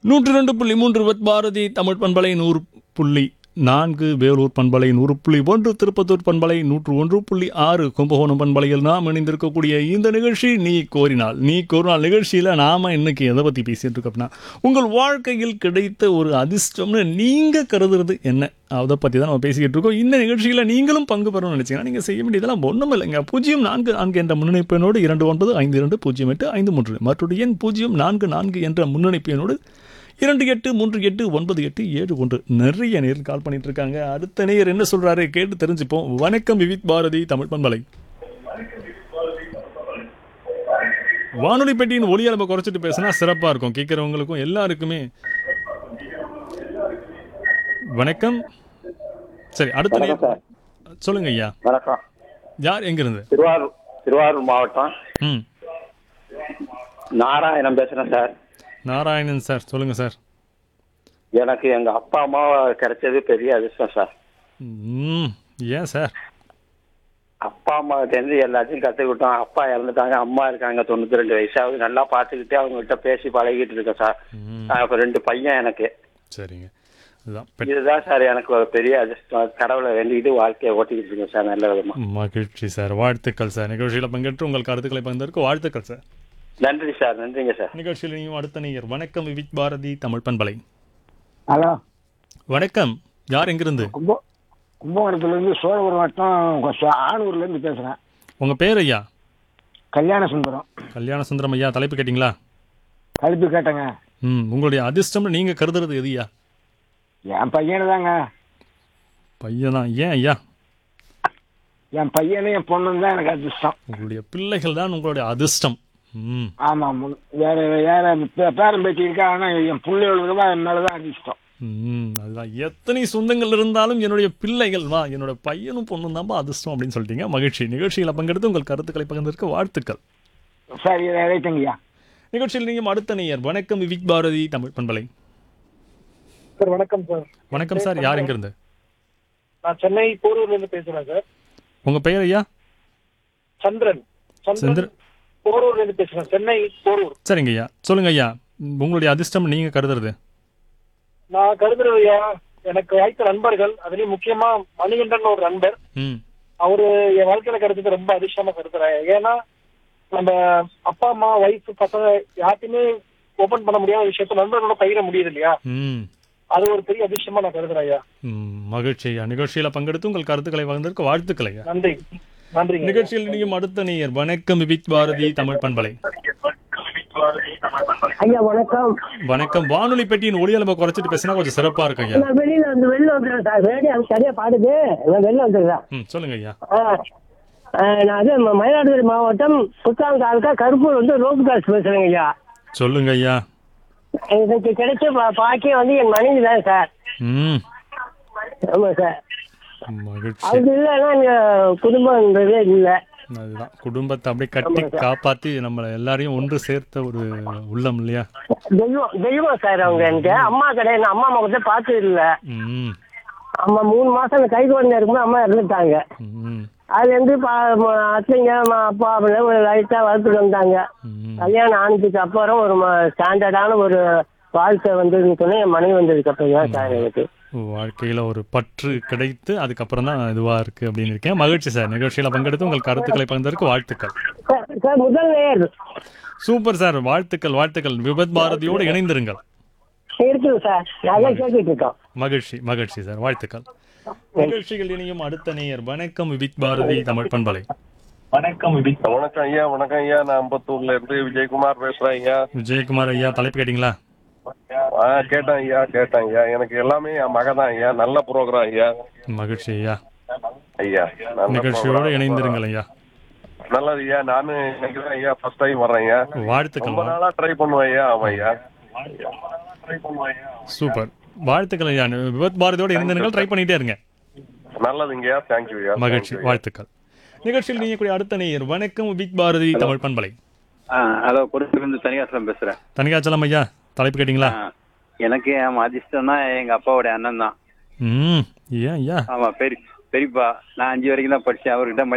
நூற்றி ரெண்டு புள்ளி மூன்று வித் பாரதி தமிழ் பண்பலை நூறு புள்ளி நான்கு வேலூர் பண்பலை நூறு புள்ளி ஒன்று திருப்பத்தூர் பண்பலை நூற்று ஒன்று புள்ளி ஆறு கும்பகோணம் பண்பலையில் நாம் இணைந்திருக்கக்கூடிய இந்த நிகழ்ச்சி நீ கோரினால் நீ கோரினால் நிகழ்ச்சியில் நாம் இன்னைக்கு எதை பற்றி பேசிட்டு இருக்கோம் அப்படின்னா உங்கள் வாழ்க்கையில் கிடைத்த ஒரு அதிர்ஷ்டம்னு நீங்கள் கருதுறது என்ன அதை பற்றி தான் நம்ம பேசிக்கிட்டு இருக்கோம் இந்த நிகழ்ச்சியில் நீங்களும் பங்கு பெறணும்னு நினச்சிங்கன்னா நீங்கள் செய்ய வேண்டியதெல்லாம் ஒன்றும் இல்லைங்க பூஜ்ஜியம் நான்கு நான்கு என்ற முன்னணிப்பு எண்ணோடு இரண்டு ஒன்பது ஐந்து இரண்டு பூஜ்ஜியம் எட்டு ஐந்து மூன்று மற்றொரு எண் பூஜ்ஜியம் நான்கு நான்கு என்ற முன்னணிப்பு எண்ணோடு இரண்டு எட்டு மூன்று எட்டு ஒன்பது எட்டு ஏழு ஒன்று நிறைய நேரில் கால் பண்ணிட்டு இருக்காங்க அடுத்த நேயர் என்ன சொல்றாரு கேட்டு தெரிஞ்சுப்போம் வணக்கம் விவித் பாரதி தமிழ் பண்பலை வானொலி பெட்டியின் ஒலி அளவை குறைச்சிட்டு பேசினா சிறப்பா இருக்கும் கேட்கறவங்களுக்கும் எல்லாருக்குமே வணக்கம் சரி அடுத்த நேயர் சொல்லுங்க ஐயா வணக்கம் யார் எங்கிருந்து திருவாரூர் திருவாரூர் மாவட்டம் ம் நாராயணன் பேசுறேன் சார் நாராயணன் சார் சொல்லுங்க சார் எனக்கு எங்க அப்பா அம்மா கிடைச்சது பெரிய அதிர்ஷ்டம் சார் ம் ஏன் சார் அப்பா அம்மா இருந்து எல்லாத்தையும் கத்துக்கிட்டோம் அப்பா இறந்துட்டாங்க அம்மா இருக்காங்க தொண்ணூத்தி ரெண்டு வயசாவது நல்லா பார்த்துக்கிட்டு அவங்க கிட்ட பேசி பழகிட்டு இருக்கேன் சார் ம் நான் இப்ப ரெண்டு பையன் எனக்கு சரிங்க அதுதான் பெட் இதுதான் சார் எனக்கு ஒரு பெரிய அதிர்ஷ்டம் கடவுளை வேண்டிக்கிட்டு வாழ்க்கையை ஓட்டிக்கிட்டு இருக்கேன் சார் நல்ல விதமா மகிழ்ச்சி சார் வாழ்த்துக்கள் சார் நிகழ்ச்சியில் பங்கேற்று உங்கள் கருத்துக்களை பகிர்ந்ததற்கு வாழ்த்துக்கள் சார் நன்றி சார் நன்றிங்க சார் நிகழ்ச்சியில் நீயும் அடுத்த நேயர் வணக்கம் விவிக் பாரதி தமிழ் பண்பலை ஹலோ வணக்கம் யார் எங்கிருந்து கும்ப கும்பகோணத்துலேருந்து சோழபுரம் வட்டம் ஆணூர்லேருந்து பேசுகிறேன் உங்க பேர் ஐயா கல்யாண சுந்தரம் கல்யாண சுந்தரம் ஐயா தலைப்பு கேட்டிங்களா கழுப்பு கேட்டேங்க ம் உங்களுடைய அதிர்ஷ்டம்னு நீங்க கருதுறது எதுயா என் பையனு தாங்க பையனா ஏன் ஐயா என் பையனும் என் பொண்ணும் தான் எனக்கு அதிர்ஷ்டம் உங்களுடைய பிள்ளைகள் தான் உங்களுடைய அதிர்ஷ்டம் ம் ஆமாம் வேற வேற பே- பேரன் பேட்டி இருக்கா ஆனால் என் பிள்ளைகளுக்கு தான் என் மேலே தான் அதிர்ஷ்டம் ம் அதுதான் எத்தனை சொந்தங்கள் இருந்தாலும் என்னுடைய பிள்ளைகள் வா என்னோட பையனும் பொண்ணும் தான்ப்பா அதிர்ஷ்டம் அப்படின்னு சொல்லிட்டீங்க மகிழ்ச்சி நிகழ்ச்சியில் பங்கெடுத்து உங்கள் கருத்துக்களை பகிர்ந்ததற்கு வாழ்த்துக்கள் சரி இதை ரைட்டுங்கய்யா நிகழ்ச்சியில் நீங்கள் அடுத்த நேயர் வணக்கம் விவிக் பாரதி தமிழ் பண்பலை சார் வணக்கம் சார் வணக்கம் சார் யார் எங்கிருந்து நான் சென்னை போரூர்ல இருந்து பேசுறேன் சார் உங்க பெயர் ஐயா சந்திரன் சந்திரன். சந்திரன் போரூர்ல இருந்து பேசுறேன் சென்னை போரூர் சரிங்க ஐயா சொல்லுங்க ஐயா ம், உங்களுடைய அதிர்ஷ்டம் நீங்க கருதுறது நான் கருதுறதையா எனக்கு வாய்த்த நண்பர்கள் அதுலயும் முக்கியமா மணிகண்டன் ஒரு நண்பர் ம் அவரு என் வாழ்க்கையில கிடைச்சது ரொம்ப அதிர்ஷ்டமா கருதுறேன் ஏன்னா நம்ம அப்பா அம்மா ஒய்ஃப் பசங்க யார்ட்டையுமே ஓபன் பண்ண முடியாத விஷயத்த நண்பர்களோட பகிர முடியுது இல்லையா ம் அது ஒரு பெரிய அதிர்ஷ்டமா நான் கருதுறேன் ஐயா ம், மகிழ்ச்சி ஐயா நிகழ்ச்சியில் பங்கெடுத்து உங்கள் கருத்துக்களை பகிர்ந்ததற்கு வாழ்த்துக்கள் ஐயா நன்றி நன்றிங்க ஐயா. நிகழ்ச்சியில் நீயும் அடுத்த நேயர் வணக்கம் விவிக் பாரதி தமிழ் பண்பலை ஐயா வணக்கம் வணக்கம் வானொலி பெட்டியின் ஒளி அளவை குறைச்சிட்டு பேசினா கொஞ்சம் சிறப்பா இருக்கும் ஐயா நான் வெளியில வந்து வெளில வந்துடுறேன் சார் ரேடியோ சரியா பாடுது நான் வெளில வந்துடுறேன் ம் சொல்லுங்க ஐயா ஆ, ஆ, நான் அது ம- மயிலாடுதுறை மாவட்டம் புத்தாங்க தாலுக்கா கருப்பூர் வந்து ரோப்பு காசு பேசுறேங்க ஐயா சொல்லுங்க ஐயா எனக்கு கிடைச்ச பா- பாக்கியம் வந்து என் மனைவி தான் சார் ம் ஆமா சார் மகிழ்ச்சி அது இல்லைன்னா எங்க குடும்பம்ன்றதே இல்லை அதுதான் குடும்பத்தை அப்படியே கட்டி காப்பாத்தி நம்மள எல்லாரையும் ஒன்று சேர்த்த ஒரு உள்ளம் இல்லையா தெய்வம் தெய்வம் சார் அவங்க எனக்கு அம்மா கிடையாது அம்மா முகத்தை பார்த்தது இல்லை ம் அம்மா மூணு மாசம் அந்த கை குழந்தை இருக்கும்போது அம்மா இறந்துட்டாங்க ம் அது வந்து பா ம- அத்தைங்க ம- அப்பா அப்படின்னு ஒரு லைட்டாக வளர்த்துட்டு வந்தாங்க ம் கல்யாணம் ஆனதுக்கு அப்புறம் ஒரு ஸ்டாண்டர்டான ஒரு வாழ்க்கை வந்ததுன்னு சொன்னா என் மனைவி வந்ததுக்கு அப்புறம் தான் சார் எனக்கு வாழ்க்கையில ஒரு பற்று கிடைத்து அதுக்கப்புறம் தான் இதுவா இருக்கு அப்படின்னு இருக்கேன் மகிழ்ச்சி சார் நிகழ்ச்சியில பங்கெடுத்து உங்கள் கருத்துக்களை பகிர்ந்ததற்கு வாழ்த்துக்கள் சார், சார் முதல் நேர் சூப்பர் சார் வாழ்த்துக்கள் வாழ்த்துக்கள் விபத் பாரதியோடு இணைந்திருங்கள் இருக்குது சார் நல்லா கேட்டுட்டு இருக்கோம் மகிழ்ச்சி மகிழ்ச்சி சார் வாழ்த்துக்கள் நிகழ்ச்சிகள் இணையும் அடுத்த நேயர் வணக்கம் விபிக் பாரதி தமிழ் பண்பலை வணக்கம் ஐயா வணக்கம் ஐயா நான் அம்பத்தூர்ல இருந்து விஜயகுமார் பேசுறேன் ஐயா விஜயகுமார் ஐயா தலைப்பு கேட்டிங்களா ஆ கேட்டேன் ஐயா கேட்டேன் ஐயா எனக்கு எல்லாமே என் மகன் தான் ஐயா நல்ல ப்ரோக்ராம் ஐயா மகிழ்ச்சி ஐயா ஐயா நல்ல நிகழ்ச்சியோடு program. இணைந்திருங்கள் ஐயா நல்லது ஐயா நானும் இன்னைக்கு தான் ஐயா ஃபர்ஸ்ட் டைம் வர்றேன் ஐயா வாழ்த்துக்கள் ரொம்ப வா- நாளா ட்ரை பண்ணுவேன் ஐயா ஆமா ஐயா ட்ரை பண்ணுவேன் ஐயா சூப்பர் வாழ்த்துக்கள் ஐயா விபத் பாரதியோடு இணைந்திருங்கள் ட்ரை பண்ணிட்டே இருங்க நல்லதுங்கய்யா தேங்க்யூ ஐயா மகிழ்ச்சி Thank you ஐயா. வாழ்த்துக்கள் நிகழ்ச்சியில் நீங்கக்கூடிய அடுத்த நேயர் வணக்கம் விபிக் பாரதி தமிழ் பண்பலை ஹலோ குருவிலிருந்து தனியாசலம் பேசுறேன் தனிகாச்சலம் ஐயா தலைப்பு கேட்டிங்களா ஆ, எனக்கு என் அதிர்ஷ்டம்னா எங்க அப்பாவோட அண்ணன் தான் ம் ஏன் ஐயா ஆமா பெரிய பெரியப்பா நான் அஞ்சு வரைக்கும் தான் படிச்சேன் அவர்கிட்ட